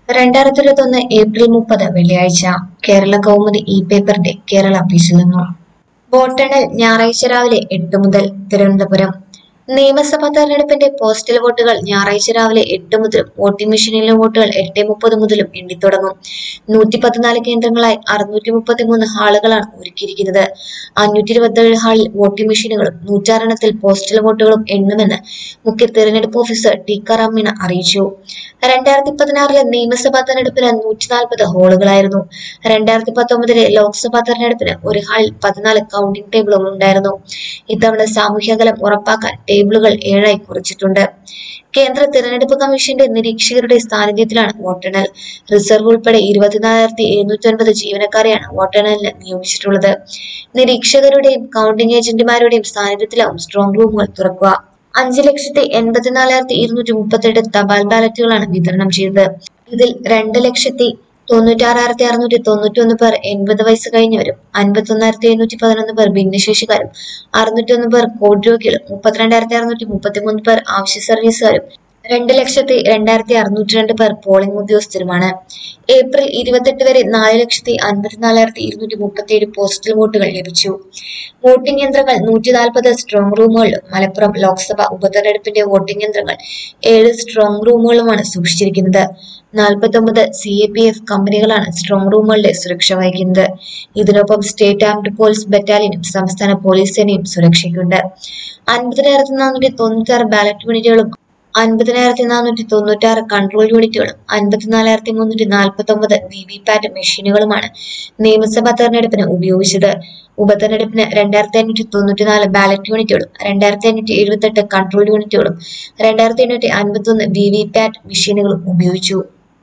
രണ്ടായിരത്തി ഇരുപത്തൊന്ന് ഏപ്രിൽ മുപ്പത് വെള്ളിയാഴ്ച കേരള കൗമുദി ഇ പേപ്പറിന്റെ കേരള ഓഫീസിൽ നിന്നും വോട്ടെണ്ണൽ ഞായറാഴ്ച രാവിലെ എട്ട് മുതൽ തിരുവനന്തപുരം നിയമസഭാ തെരഞ്ഞെടുപ്പിന്റെ പോസ്റ്റൽ വോട്ടുകൾ ഞായറാഴ്ച രാവിലെ എട്ട് മുതലും വോട്ടിംഗ് മെഷീനിലെ വോട്ടുകൾ എട്ട് മുപ്പത് മുതലും എണ്ണിത്തുടങ്ങും നൂറ്റി പതിനാല് കേന്ദ്രങ്ങളായി അറുന്നൂറ്റി മുപ്പത്തിമൂന്ന് ഹാളുകളാണ് ഒരുക്കിയിരിക്കുന്നത് അഞ്ഞൂറ്റി ഇരുപത്തേഴ് ഹാളിൽ വോട്ടിംഗ് മെഷീനുകളും നൂറ്റാറെണ്ണത്തിൽ പോസ്റ്റൽ വോട്ടുകളും എണ്ണുമെന്ന് മുഖ്യ തെരഞ്ഞെടുപ്പ് ഓഫീസർ ടിക്കാറാം മീണ അറിയിച്ചു രണ്ടായിരത്തി പതിനാറിലെ നിയമസഭാ തെരഞ്ഞെടുപ്പിന് നൂറ്റി നാൽപ്പത് ഹാളുകളായിരുന്നു രണ്ടായിരത്തി പത്തൊമ്പതിലെ ലോക്സഭാ തെരഞ്ഞെടുപ്പിന് ഒരു ഹാളിൽ പതിനാല് കൗണ്ടിംഗ് ടേബിളുകൾ ഉണ്ടായിരുന്നു ഇത്തവണ സാമൂഹ്യ അകലം ഉറപ്പാക്കാൻ ടേബിളുകൾ ഏഴായി കുറച്ചിട്ടുണ്ട് കേന്ദ്ര തിരഞ്ഞെടുപ്പ് കമ്മീഷന്റെ നിരീക്ഷകരുടെ സാന്നിധ്യത്തിലാണ് വോട്ടെണ്ണൽ റിസർവ് ഉൾപ്പെടെ ഇരുപത്തിനാലായിരത്തി എഴുന്നൂറ്റി ഒൻപത് ജീവനക്കാരെയാണ് വോട്ടെണ്ണലിന് നിയോഗിച്ചിട്ടുള്ളത് നിരീക്ഷകരുടെയും കൗണ്ടിംഗ് ഏജന്റുമാരുടെയും സാന്നിധ്യത്തിലാവും സ്ട്രോങ് റൂമുകൾ തുറക്കുക അഞ്ച് ലക്ഷത്തി എൺപത്തിനാലായിരത്തി ഇരുന്നൂറ്റി മുപ്പത്തെട്ട് തപാൽ ബാലറ്റുകളാണ് വിതരണം ചെയ്തത് ഇതിൽ രണ്ട് ലക്ഷത്തി തൊണ്ണൂറ്റാറായിരത്തി അറുന്നൂറ്റി തൊണ്ണൂറ്റി ഒന്ന് പേർ എൺപത് വയസ്സ് കഴിഞ്ഞവരും അൻപത്തൊന്നായിരത്തി എഴുന്നൂറ്റി പതിനൊന്ന് പേർ ഭിന്നശേഷിക്കാരും അറുന്നൂറ്റി ഒന്ന് പേർ കോവിഡ് രോഗികളും മുപ്പത്തിരണ്ടായിരത്തി അറുന്നൂറ്റി മുപ്പത്തിമൂന്ന് പേർ ആവശ്യ സർവീസുകാരും രണ്ട് ലക്ഷത്തി രണ്ടായിരത്തി അറുന്നൂറ്റി രണ്ട് പേർ പോളിംഗ് ഉദ്യോഗസ്ഥരുമാണ് ഏപ്രിൽ ഇരുപത്തെട്ട് വരെ നാല് ലക്ഷത്തി അൻപത്തിനാലായിരത്തി ഇരുന്നൂറ്റി മുപ്പത്തിയേഴ് പോസ്റ്റൽ വോട്ടുകൾ ലഭിച്ചു വോട്ടിംഗ് യന്ത്രങ്ങൾ നൂറ്റി നാൽപ്പത് സ്ട്രോങ് റൂമുകളിലും മലപ്പുറം ലോക്സഭ ഉപതെരഞ്ഞെടുപ്പിന്റെ വോട്ടിംഗ് യന്ത്രങ്ങൾ ഏഴ് സ്ട്രോങ് റൂമുകളുമാണ് സൂക്ഷിച്ചിരിക്കുന്നത് നാൽപ്പത്തൊമ്പത് സി എ പി എഫ് കമ്പനികളാണ് സ്ട്രോങ് റൂമുകളുടെ സുരക്ഷ വഹിക്കുന്നത് ഇതിനൊപ്പം സ്റ്റേറ്റ് ആംഡ് പോലീസ് ബറ്റാലിയനും സംസ്ഥാന പോലീസ് സേനയും സുരക്ഷയ്ക്കുണ്ട് അൻപതിനായിരത്തി നാനൂറ്റി തൊണ്ണൂറ്റി ആറ് ബാലറ്റ് യൂണിറ്റുകളും അൻപതിനായിരത്തി നാനൂറ്റി തൊണ്ണൂറ്റി ആറ് കൺട്രോൾ യൂണിറ്റുകളും അൻപത്തിനാലായിരത്തി മുന്നൂറ്റി നാൽപ്പത്തി ഒമ്പത് വി വി പാറ്റ് മെഷീനുകളുമാണ് നിയമസഭാ തെരഞ്ഞെടുപ്പിന് ഉപയോഗിച്ചത് ഉപതെരഞ്ഞെടുപ്പിന് രണ്ടായിരത്തി അഞ്ഞൂറ്റി തൊണ്ണൂറ്റിനാല് ബാലറ്റ് യൂണിറ്റുകളും രണ്ടായിരത്തി അഞ്ഞൂറ്റി എഴുപത്തെട്ട് കൺട്രോൾ യൂണിറ്റുകളും രണ്ടായിരത്തി എണ്ണൂറ്റി അൻപത്തി ഒന്ന് വി വി പാറ്റ് മെഷീനുകളും ഉപയോഗിച്ചു